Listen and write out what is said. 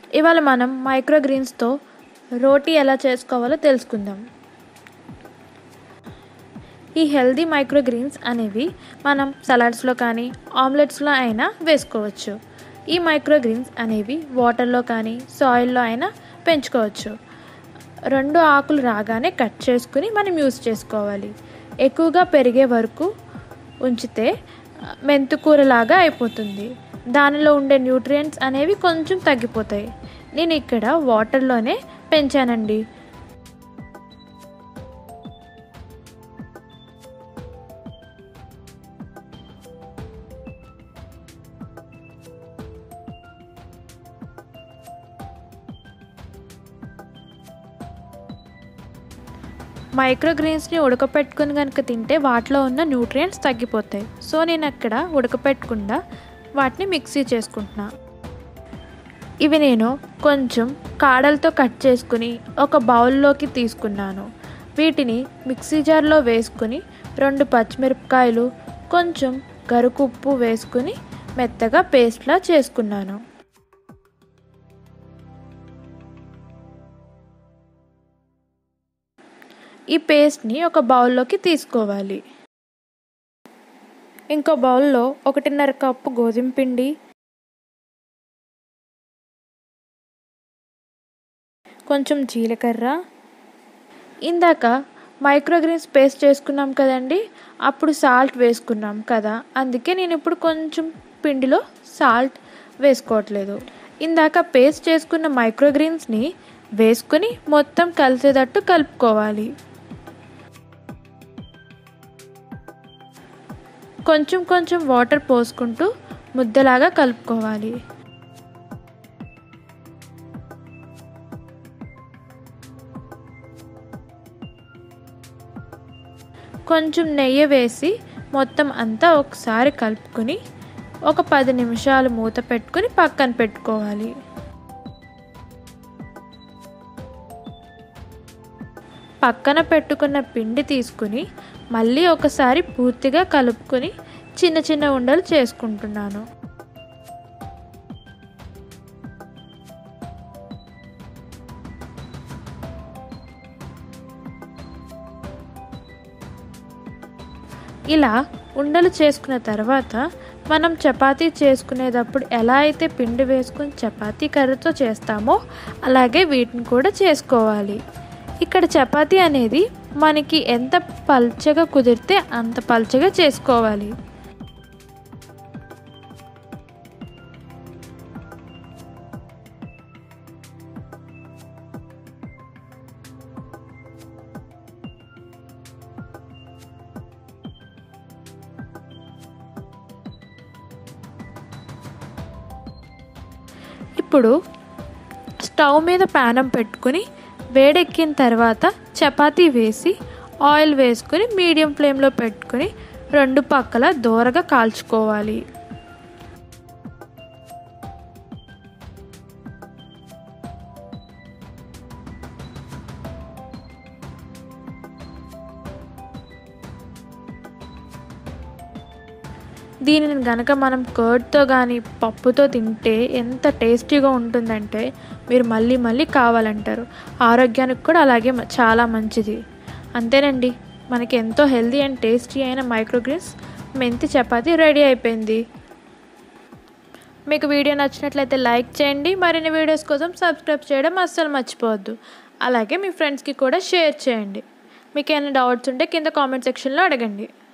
ఇవాళ మనం మైక్రోగ్రీన్స్తో రోటీ ఎలా చేసుకోవాలో తెలుసుకుందాం ఈ హెల్దీ మైక్రోగ్రీన్స్ అనేవి మనం సలాడ్స్లో కానీ ఆమ్లెట్స్లో అయినా వేసుకోవచ్చు ఈ మైక్రోగ్రీన్స్ అనేవి వాటర్లో కానీ సాయిల్లో అయినా పెంచుకోవచ్చు రెండు ఆకులు రాగానే కట్ చేసుకుని మనం యూస్ చేసుకోవాలి ఎక్కువగా పెరిగే వరకు ఉంచితే మెంతుకూరలాగా అయిపోతుంది దానిలో ఉండే న్యూట్రియంట్స్ అనేవి కొంచెం తగ్గిపోతాయి నేను ఇక్కడ వాటర్లోనే పెంచానండి మైక్రోగ్రీన్స్ని ఉడకపెట్టుకుని కనుక తింటే వాటిలో ఉన్న న్యూట్రియంట్స్ తగ్గిపోతాయి సో నేను అక్కడ ఉడకపెట్టకుండా వాటిని మిక్సీ చేసుకుంటున్నా ఇవి నేను కొంచెం కాడలతో కట్ చేసుకుని ఒక బౌల్లోకి తీసుకున్నాను వీటిని మిక్సీ జార్లో వేసుకుని రెండు పచ్చిమిరపకాయలు కొంచెం గరుకుప్పు వేసుకుని మెత్తగా పేస్ట్లా చేసుకున్నాను ఈ పేస్ట్ని ఒక బౌల్లోకి తీసుకోవాలి ఇంకో బౌల్లో ఒకటిన్నర కప్పు గోధుమ పిండి కొంచెం జీలకర్ర ఇందాక మైక్రోగ్రీన్స్ పేస్ట్ చేసుకున్నాం కదండి అప్పుడు సాల్ట్ వేసుకున్నాం కదా అందుకే నేను ఇప్పుడు కొంచెం పిండిలో సాల్ట్ వేసుకోవట్లేదు ఇందాక పేస్ట్ చేసుకున్న మైక్రోగ్రీన్స్ని వేసుకుని మొత్తం కలిసేటట్టు కలుపుకోవాలి కొంచెం కొంచెం వాటర్ పోసుకుంటూ ముద్దలాగా కలుపుకోవాలి కొంచెం నెయ్యి వేసి మొత్తం అంతా ఒకసారి కలుపుకొని ఒక పది నిమిషాలు మూత పెట్టుకుని పక్కన పెట్టుకోవాలి పక్కన పెట్టుకున్న పిండి తీసుకుని మళ్ళీ ఒకసారి పూర్తిగా కలుపుకొని చిన్న చిన్న ఉండలు చేసుకుంటున్నాను ఇలా ఉండలు చేసుకున్న తర్వాత మనం చపాతీ చేసుకునేటప్పుడు ఎలా అయితే పిండి వేసుకుని చపాతీ కర్రతో చేస్తామో అలాగే వీటిని కూడా చేసుకోవాలి ఇక్కడ చపాతీ అనేది మనకి ఎంత పల్చగా కుదిరితే అంత పల్చగా చేసుకోవాలి ఇప్పుడు స్టవ్ మీద ప్యానం పెట్టుకుని వేడెక్కిన తర్వాత చపాతీ వేసి ఆయిల్ వేసుకుని మీడియం ఫ్లేమ్లో పెట్టుకుని రెండు పక్కల దోరగా కాల్చుకోవాలి దీనిని గనక మనం కర్డ్తో కానీ పప్పుతో తింటే ఎంత టేస్టీగా ఉంటుందంటే మీరు మళ్ళీ మళ్ళీ కావాలంటారు ఆరోగ్యానికి కూడా అలాగే చాలా మంచిది అంతేనండి మనకి ఎంతో హెల్దీ అండ్ టేస్టీ అయిన మైక్రోగ్రీన్స్ మెంతి చపాతీ రెడీ అయిపోయింది మీకు వీడియో నచ్చినట్లయితే లైక్ చేయండి మరిన్ని వీడియోస్ కోసం సబ్స్క్రైబ్ చేయడం అస్సలు మర్చిపోవద్దు అలాగే మీ ఫ్రెండ్స్కి కూడా షేర్ చేయండి మీకు ఏమైనా డౌట్స్ ఉంటే కింద కామెంట్ సెక్షన్లో అడగండి